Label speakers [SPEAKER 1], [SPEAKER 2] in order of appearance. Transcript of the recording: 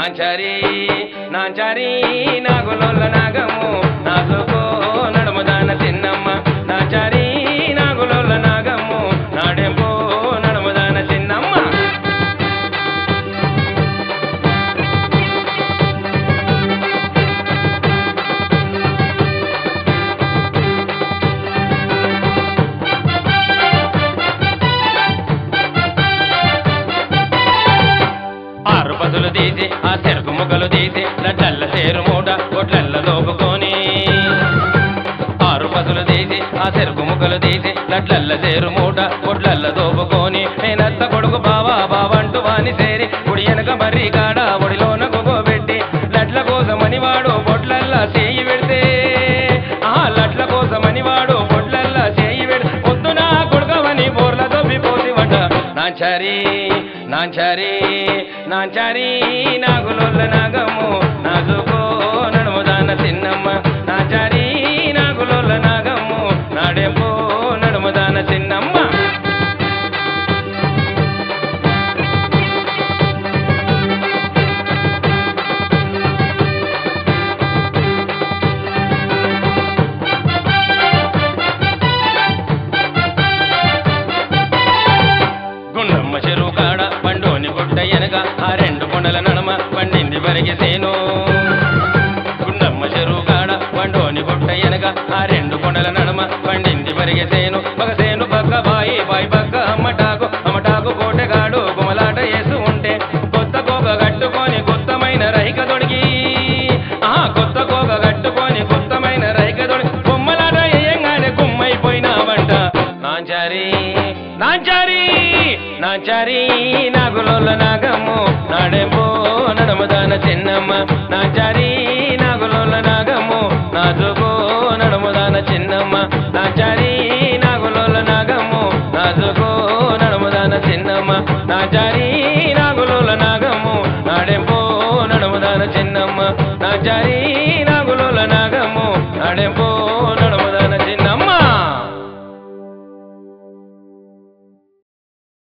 [SPEAKER 1] నాంచారి నాంచారి నాగులోల నాగము నాజుకో నడుముదాన చిన్నమ్మ నాంచారి నాగులోల నాగము నాడెంపో నడుముదాన చిన్నమ్మ ఆరు పదులు తీసి ఆ చెరుకు ముక్కలు తీసి లడ్డల్ల చేరు మూట ఒట్లల్ల లోపుకొని ఆరు పదులు తీసి ఆ చెరుకు ముక్కలు తీసి లడ్లల్ల చేరు మూట ఒట్లల్ల దోపుకొని నేనత్త కొడుకు బావా బావంటూ వాని సేరి గుడి వెనక మర్రి కాడ ఒడిలోన పెట్టి లడ్ల కోసమని వాడు బొట్లల్లా చేయి పెడితే ఆ లడ్ల కోసమని వాడు బొట్లల్లా చేయి పెడితే పొద్దున కొడుకవని బోర్ల దొబ్బిపోతివట నాంచారి నాంచారి నాంచారి నాగులోళ్ళ నాగము నాజుకో నడుముదాన చిన్నమ్మ నాంచారి నాగులోళ్ళ నాగము నాడెంపో నడుముదాన చిన్నమ్మ గుండమ్మ చెరువు కాడ పండోని గుట్ట ఎనక ఆ రెండు కొండల నడమ పండింది వరిగేసేను గుండమ్మ చెరువు కాడ పండోని గుట్ట ఎనక ఆ రెండు కొండల నడమ పండింది వరిగేసేను పగసేను పక్క బాయి బాయి పక్క అమ్మటాకు అమ్మటాకు కోటగాడు గుమలాట వేసి ఉంటే కొత్త కోక కట్టుకొని కొత్తమైన రైక తొడిగి ఆ కొత్త కోక కట్టుకొని కొత్తమైన రైక తొడిగి బొమ్మలాట వేయంగానే గుమ్మైపోయినావంట నాంచారి నాంచారి నాంచారి నాగులోల నాగమ్ము నాడెంపో నడుముదాన చిన్నమ్మ నాంచారి నాగులోల నాగమ్ము నాజుకో నడుముదాన చిన్నమ్మ నాంచారి నాగులోల నాగమ్ము నాజుకో నడుముదాన చిన్నమ్మ నాంచారి నాగులోల నాగమ్ము నాడెంపో నడుముదాన చిన్నమ్మ నాంచారి నాగులోల నాగమ్ము నాడెంపో